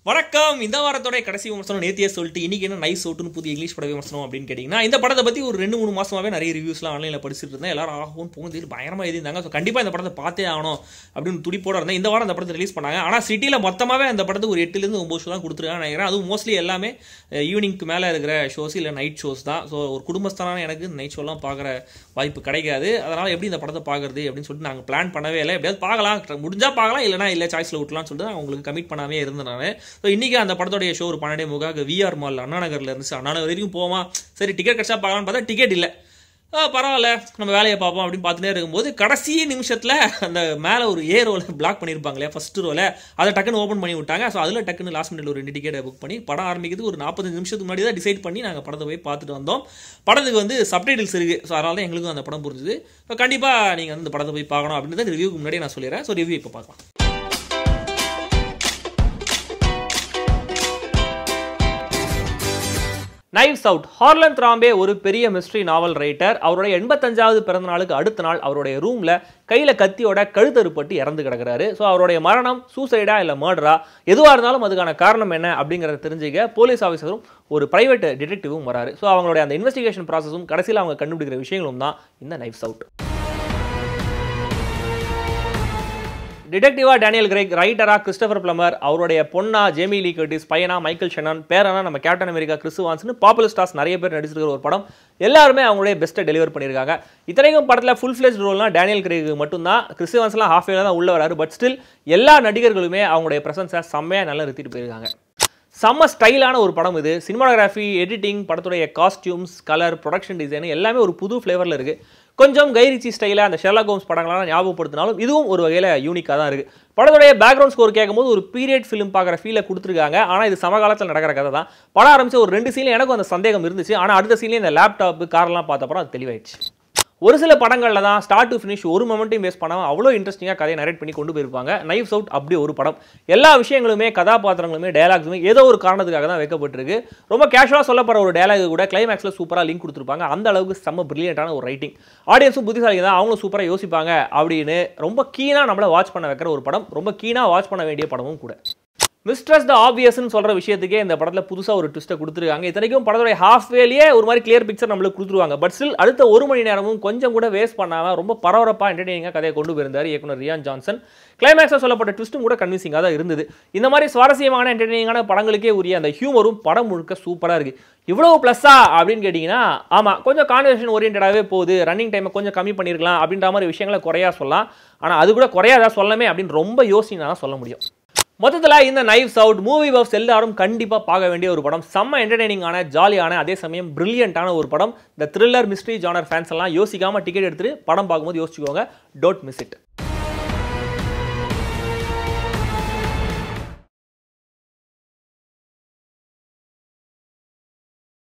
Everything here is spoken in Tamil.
வணக்கம் இந்த வாரத்தோட கடைசி விமர்சனம் நேத்தியே சொல்லிட்டு இன்னைக்கு என்ன நைஸ் அவுட்னு புதிய இங்கிலீஷ் பட விமர்சனம் அப்படின்னு கேட்டிங்கன்னா இந்த படத்தை பற்றி ஒரு ரெண்டு மூணு மாசமாவே நிறைய ரிவ்யூஸ்லாம் ஆன்லைனில் படிச்சுட்டு இருந்தேன் எல்லாரும் ஆகும் புகுந்து பயங்கரமாக எழுதியிருந்தாங்க ஸோ கண்டிப்பாக இந்த படத்தை பார்த்தே ஆகணும் அப்படின்னு துடிப்போட இருந்தேன் இந்த வாரம் அந்த படத்தை ரிலீஸ் பண்ணாங்க ஆனால் சிட்டியில் மொத்தமாகவே அந்த படத்துக்கு ஒரு எட்டுலேருந்து ஒம்பது ஷோ தான் கொடுத்துருக்காங்க நினைக்கிறேன் அதுவும் மோஸ்ட்லி எல்லாமே ஈவினிங்க்கு மேலே இருக்கிற ஷோஸ் இல்லை நைட் ஷோஸ் தான் ஸோ ஒரு குடும்பஸ்தான எனக்கு நைட் ஷோலாம் பார்க்குற வாய்ப்பு கிடைக்காது அதனால் எப்படி இந்த படத்தை பார்க்குறது அப்படின்னு சொல்லிட்டு நாங்கள் பிளான் பண்ணவே இல்லை எப்படியாவது பார்க்கலாம் முடிஞ்சா பார்க்கலாம் இல்லைனா இல்லை சாய்ஸில் விட்டலாம்னு சொல்லிட்டு நான் உங்களுக்கு கமிட் பண்ணாமே இருந்தேன் நான் ஸோ இன்றைக்கி அந்த படத்தோடைய ஷோ ஒரு பன்னெண்டே முகாக விஆர் மால் அண்ணா நகரில் இருந்துச்சு அண்ணா நகர் வரைக்கும் போவோமா சரி டிக்கெட் கிடச்சா பார்க்கலாம்னு பார்த்தா டிக்கெட் இல்லை ஆ, பரவாயில்ல நம்ம வேலையை பார்ப்போம் அப்படின்னு பார்த்துட்டே இருக்கும்போது கடைசி நிமிஷத்தில் அந்த மேலே ஒரு ஏ ரோவில் பிளாக் பண்ணியிருப்பாங்க இல்லையா ஃபஸ்ட்டு ரோவில் அதை டக்குன்னு ஓப்பன் பண்ணி விட்டாங்க ஸோ அதில் டக்குன்னு லாஸ்ட் மினிட்ல ஒரு ரெண்டு டிக்கெட்டை புக் பண்ணி படம் ஆரம்பிக்கிறதுக்கு ஒரு நாற்பத்தஞ்சு நிமிஷத்துக்கு முன்னாடி தான் டிசைட் பண்ணி நாங்கள் படத்தை போய் பார்த்துட்டு வந்தோம் படத்துக்கு வந்து சப்டைட்டில்ஸ் இருக்குது ஸோ அதனால தான் எங்களுக்கும் அந்த படம் புரிஞ்சுது ஸோ கண்டிப்பாக நீங்கள் வந்து இந்த படத்தை போய் பார்க்கணும் அப்படின்னு ரிவ்யூக்கு முன்னாடி நான் சொல்லிடுறேன் ஸோ ரிவ்யூ இப்போ பார்க்கலாம் நைவ்ஸ் அவுட் ஹார்லன் திராம்பே ஒரு பெரிய மிஸ்ட்ரி நாவல் ரைட்டர் அவருடைய எண்பத்தஞ்சாவது பிறந்த நாளுக்கு அடுத்த நாள் அவருடைய ரூமில் கையில் கத்தியோட கழுத்தறுப்பட்டு இறந்து கிடக்கிறாரு ஸோ அவருடைய மரணம் சூசைடா இல்லை மர்டரா எதுவாக இருந்தாலும் அதுக்கான காரணம் என்ன அப்படிங்கிறத தெரிஞ்சுக்க போலீஸ் ஆஃபீஸரும் ஒரு பிரைவேட் டிடெக்டிவும் வராரு ஸோ அவங்களுடைய அந்த இன்வெஸ்டிகேஷன் ப்ராசஸும் கடைசியில் அவங்க கண்டுபிடிக்கிற விஷயங்களும் தான் இந்த நைவ்ஸ் அவுட் டிடெக்டிவா டேனியல் கிரேக் ரைட்டரா கிறிஸ்டபர் பிளமர் அவருடைய பொண்ணா ஜேமி லீ கர்டிஸ் பையனா மைக்கேல் ஷெனான் பேரனா நம்ம கேப்டன் அமெரிக்கா கிறிஸ் வான்ஸ்னு பாப்புலர் ஸ்டார்ஸ் நிறைய பேர் நடிச்சிருக்கிற ஒரு படம் எல்லாருமே அவங்களுடைய பெஸ்ட்டை டெலிவர் பண்ணியிருக்காங்க இத்தனைக்கும் படத்தில் ஃபுல் ஃபிளேஜ் ரோல்னா டேனியல் கிரேக் மட்டும்தான் கிறிஸ் வான்ஸ்லாம் ஹாஃப் தான் உள்ள வராரு பட் ஸ்டில் எல்லா நடிகர்களுமே அவங்களுடைய பிரசன்ஸை செம்மையாக நல்லா நிறுத்திட்டு போயிருக்காங்க செம்ம ஸ்டைலான ஒரு படம் இது சினிமாகிராஃபி எடிட்டிங் படத்துடைய காஸ்டியூம்ஸ் கலர் ப்ரொடக்ஷன் டிசைன் எல்லாமே ஒரு புது ஃப்ளேவரில் இருக்குது கொஞ்சம் கைரிச்சி ஸ்டைலாக அந்த ஷெர்லாக் ஹோம்ஸ் படங்கள்லாம் ஞாபகப்படுத்தினாலும் இதுவும் ஒரு வகையில் யூனிக்காக தான் இருக்குது படத்துடைய பேக்ரவுண்ட் ஸ்கோர் கேட்கும்போது ஒரு பீரியட் ஃபிலிம் பார்க்குற ஃபீலை கொடுத்துருக்காங்க ஆனால் இது சமகாலத்தில் நடக்கிற கதை தான் படம் ஆரம்பிச்சு ஒரு ரெண்டு சீனில் எனக்கும் அந்த சந்தேகம் இருந்துச்சு ஆனால் அடுத்த சீன்லேயே இந்த லேப்டாப் கார்லாம் பார்த்தப்பறம் அது தெளிவாயிடுச்சு ஒரு சில படங்களில் தான் ஸ்டார்ட் டு ஃபினிஷ் ஒரு மொமெண்ட்டையும் வேஸ்ட் பண்ணாமல் அவ்வளோ இன்ட்ரெஸ்டிங்காக கதையை நரேட் பண்ணி கொண்டு போயிருப்பாங்க நைஃப்ஸ் அவுட் அப்படி ஒரு படம் எல்லா விஷயங்களுமே கதாபாத்திரங்களுமே டயலாக்ஸுமே ஏதோ ஒரு காரணத்துக்காக தான் வைக்கப்பட்டிருக்கு ரொம்ப கேஷுவலாக சொல்லப்படுற ஒரு டயலாக் கூட கிளைமேக்ஸில் சூப்பராக லிங்க் கொடுத்துருப்பாங்க அந்த அளவுக்கு செம்ம பிரில்லியண்டான ஒரு ரைட்டிங் ஆடியன்ஸும் புத்திசாலி தான் அவங்களும் சூப்பராக யோசிப்பாங்க அப்படின்னு ரொம்ப கீனாக நம்மளை வாட்ச் பண்ண வைக்கிற ஒரு படம் ரொம்ப கீனாக வாட்ச் பண்ண வேண்டிய படமும் கூட மிஸ்ட்ரஸ் த ஆப்வியஸ்னு சொல்கிற விஷயத்துக்கே இந்த படத்தில் புதுசாக ஒரு ட்விஸ்ட்டை கொடுத்துருக்காங்க இத்தனைக்கும் படத்துடைய ஹாஃப் வேலையே ஒரு மாதிரி கிளியர் பிக்சர் நம்மளுக்கு கொடுத்துருவாங்க பட் ஸ்டில் அடுத்த ஒரு மணி நேரமும் கொஞ்சம் கூட வேஸ்ட் பண்ணாமல் ரொம்ப பரபரப்பாக என்டர்டெய்னிங்காக கதையை கொண்டு போயிருந்தார் இயக்குனர் ரியான் ஜான்சன் கிளைமேக்ஸில் சொல்லப்பட்ட ட்விஸ்ட்டும் கூட கன்வின்சிங்காக தான் இருந்தது இந்த மாதிரி சுவாரஸ்யமான என்டர்டெய்னிங்கான படங்களுக்கே உரிய அந்த ஹியூமரும் படம் முழுக்க சூப்பராக இருக்குது இவ்வளோ ப்ளஸ்ஸா அப்படின்னு கேட்டிங்கன்னா ஆமாம் கொஞ்சம் கான்வர்சேஷன் ஓரியன்டாகவே போகுது ரன்னிங் டைமை கொஞ்சம் கம்மி பண்ணியிருக்கலாம் அப்படின்ற மாதிரி விஷயங்களை குறையா சொல்லலாம் ஆனால் அது கூட குறையாதா சொல்லமே அப்படின்னு ரொம்ப யோசினா தான் சொல்ல முடியும் மொத்தத்தில் இந்த நைவ்ஸ் அவுட் மூவி பஃப்ஸ் எல்லாரும் கண்டிப்பாக பார்க்க வேண்டிய ஒரு படம் செம்ம என்டர்டெய்னிங்கான ஜாலியான அதே சமயம் பிரில்லியண்டான ஒரு படம் இந்த த்ரில்லர் மிஸ்ட்ரி ஜானர் ஃபேன்ஸ் எல்லாம் யோசிக்காமல் டிக்கெட் எடுத்துட்டு படம் பார்க்கும்போது யோசிச்சுக்கோங்க டோன்ட் மிஸ் இட்